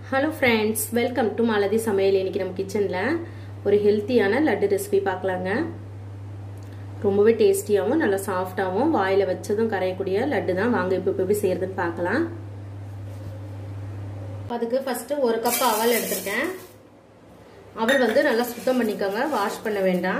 hello friends welcome to Malathi சமையல் இன்னைக்கு நம்ம கிச்சனில் ஒரு ஹெல்த்தியான லட்டு ரெசிபி பார்க்கலாங்க ரொம்பவே டேஸ்டியாகவும் நல்லா சாஃப்டாகவும் வாயில் வச்சதும் கரையக்கூடிய லட்டு தான் வாங்க இப்போ எப்படி செய்யறதுன்னு பார்க்கலாம் அதுக்கு ஃபஸ்ட்டு ஒரு கப் அவல் எடுத்திருக்கேன் அவல் வந்து நல்லா சுத்தம் பண்ணிக்கோங்க வாஷ் பண்ண வேண்டாம்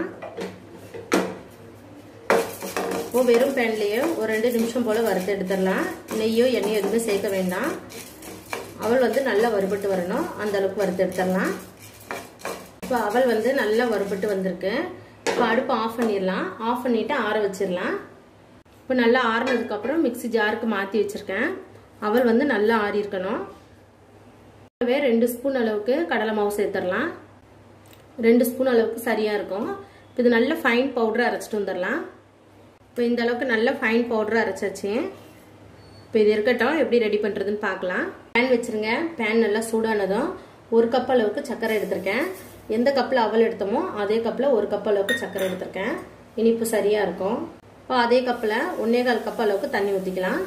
இப்போ வெறும் பேன்லேயே ஒரு ரெண்டு நிமிஷம் போல் வறுத்து எடுத்துடலாம் நெய்யோ எண்ணெயோ எதுவுமே சேர்க்க வேண்டாம் அவள் வந்து நல்லா வறுபட்டு வரணும் அந்த அளவுக்கு வறுத்து எடுத்துடலாம் இப்போ அவள் வந்து நல்லா வறுபட்டு வந்திருக்கு இப்போ அடுப்பு ஆஃப் பண்ணிடலாம் ஆஃப் பண்ணிவிட்டு ஆற வச்சிடலாம் இப்போ நல்லா ஆறுனதுக்கப்புறம் மிக்சி ஜாருக்கு மாற்றி வச்சுருக்கேன் அவள் வந்து நல்லா ஆறி இருக்கணும் ரெண்டு ஸ்பூன் அளவுக்கு கடலை மாவு சேர்த்துடலாம் ரெண்டு ஸ்பூன் அளவுக்கு சரியாக இருக்கும் இப்போ இது நல்ல ஃபைன் பவுடரை அரைச்சிட்டு வந்துடலாம் இப்போ இந்த அளவுக்கு நல்ல ஃபைன் பவுடரை அரைச்சாச்சு இப்போ இது இருக்கட்டும் எப்படி ரெடி பண்ணுறதுன்னு பார்க்கலாம் பேன் வச்சுருங்க பேன் நல்லா சூடானதும் ஒரு கப் அளவுக்கு சர்க்கரை எடுத்திருக்கேன் எந்த கப்பில் அவல் எடுத்தோமோ அதே கப்பில் ஒரு கப் அளவுக்கு சர்க்கரை எடுத்திருக்கேன் இனிப்பு சரியாக இருக்கும் இப்போ அதே கப்பில் ஒன்றே கால் கப் அளவுக்கு தண்ணி ஊற்றிக்கலாம்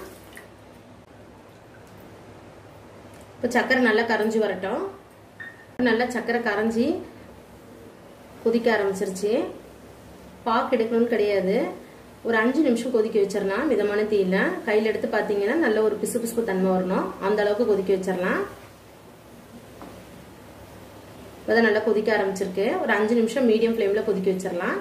இப்போ சர்க்கரை நல்லா கரைஞ்சி வரட்டும் நல்லா சர்க்கரை கரைஞ்சி கொதிக்க ஆரம்பிச்சிருச்சு பாக்கு எடுக்கணும்னு கிடையாது ஒரு அஞ்சு நிமிஷம் கொதிக்க வச்சிடலாம் மிதமான தீயில கையில் எடுத்து பார்த்தீங்கன்னா நல்ல ஒரு பிசு பிசுப்பு தன்மை வரணும் அந்த அளவுக்கு கொதிக்க வச்சிடலாம் இப்போ நல்லா கொதிக்க ஆரம்பிச்சிருக்கு ஒரு அஞ்சு நிமிஷம் மீடியம் ஃப்ளேமில் கொதிக்க வச்சிடலாம்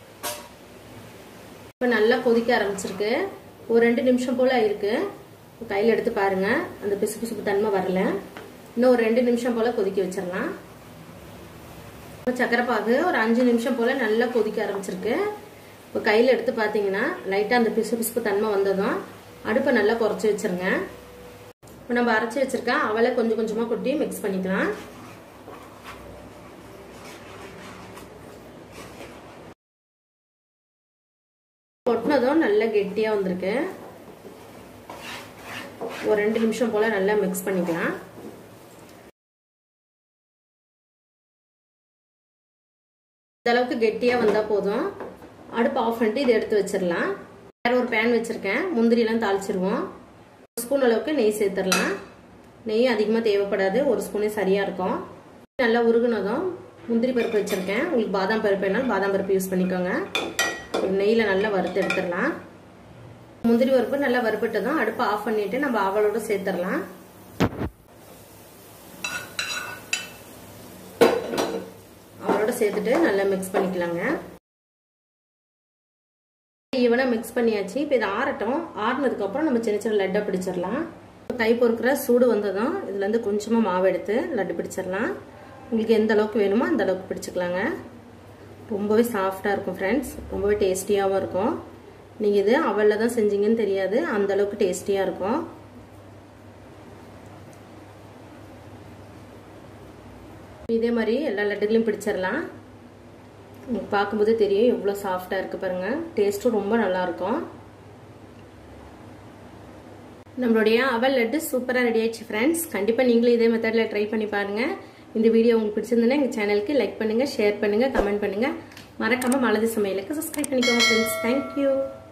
இப்போ நல்லா கொதிக்க ஆரம்பிச்சிருக்கு ஒரு ரெண்டு நிமிஷம் போல் இருக்கு கையில் எடுத்து பாருங்க அந்த பிசு பிசுப்பு தன்மை வரல இன்னும் ஒரு ரெண்டு நிமிஷம் போல் கொதிக்க வச்சிடலாம் சக்கரை பாகு ஒரு அஞ்சு நிமிஷம் போல் நல்லா கொதிக்க ஆரம்பிச்சிருக்கு இப்போ கையில் எடுத்து பார்த்தீங்கன்னா லைட்டாக அந்த பிசு பிசுப்பு தன்மை வந்ததும் அடுப்பை நல்லா குறைச்சி வச்சுருங்க இப்போ நம்ம அரைச்சி வச்சுருக்க அவளை கொஞ்சம் கொஞ்சமாக கொட்டி மிக்ஸ் பண்ணிக்கலாம் கொட்டினதும் நல்லா கெட்டியாக வந்திருக்கு ஒரு ரெண்டு நிமிஷம் போல் நல்லா மிக்ஸ் பண்ணிக்கலாம் இந்த அளவுக்கு கெட்டியாக வந்தால் போதும் அடுப்பு ஆஃப் பண்ணிட்டு இதை எடுத்து வச்சிடலாம் வேறு ஒரு பேன் வச்சுருக்கேன் முந்திரியெல்லாம் தாளிச்சிருவோம் ஒரு ஸ்பூன் அளவுக்கு நெய் சேர்த்துடலாம் நெய் அதிகமாக தேவைப்படாது ஒரு ஸ்பூனே சரியாக இருக்கும் நல்லா உருகுனதும் முந்திரி பருப்பு வச்சுருக்கேன் உங்களுக்கு பாதாம் பருப்பு வேணாலும் பாதாம் பருப்பு யூஸ் பண்ணிக்கோங்க நெய்யில் நல்லா வறுத்து எடுத்துடலாம் முந்திரி பருப்பு நல்லா வறுப்பட்டதும் அடுப்பை ஆஃப் பண்ணிவிட்டு நம்ம அவளோட சேர்த்துடலாம் அவளோட சேர்த்துட்டு நல்லா மிக்ஸ் பண்ணிக்கலாங்க ஈவனாக மிக்ஸ் பண்ணியாச்சு இப்போ இது ஆறட்டும் ஆறுனதுக்கப்புறம் நம்ம சின்ன சின்ன லட்டை பிடிச்சிடலாம் கை பொறுக்கிற சூடு வந்ததும் இதுலேருந்து கொஞ்சமாக மாவு எடுத்து லட்டு பிடிச்சிடலாம் உங்களுக்கு எந்த அளவுக்கு வேணுமோ அந்த அளவுக்கு பிடிச்சிக்கலாங்க ரொம்பவே சாஃப்டாக இருக்கும் ஃப்ரெண்ட்ஸ் ரொம்பவே டேஸ்டியாகவும் இருக்கும் நீங்கள் இது அவளில் தான் செஞ்சீங்கன்னு தெரியாது அந்த அளவுக்கு டேஸ்டியாக இருக்கும் இதே மாதிரி எல்லா லட்டுகளையும் பிடிச்சிடலாம் உங்களுக்கு பார்க்கும்போது தெரியும் எவ்வளோ சாஃப்டாக இருக்குது பாருங்கள் டேஸ்ட்டும் ரொம்ப நல்லாயிருக்கும் நம்மளுடைய அவல் லட்டு சூப்பராக ரெடி ஆயிடுச்சு ஃப்ரெண்ட்ஸ் கண்டிப்பாக நீங்களும் இதே மெத்தடில் ட்ரை பண்ணி பாருங்கள் இந்த வீடியோ உங்களுக்கு பிடிச்சிருந்ததுன்னா எங்கள் சேனலுக்கு லைக் பண்ணுங்கள் ஷேர் பண்ணுங்கள் கமெண்ட் பண்ணுங்கள் மறக்காமல் மலதி சமையலுக்கு சப்ஸ்கிரைப் பண்ணிக்கோங்க ஃப்ரெண்ட்ஸ் தேங்க்யூ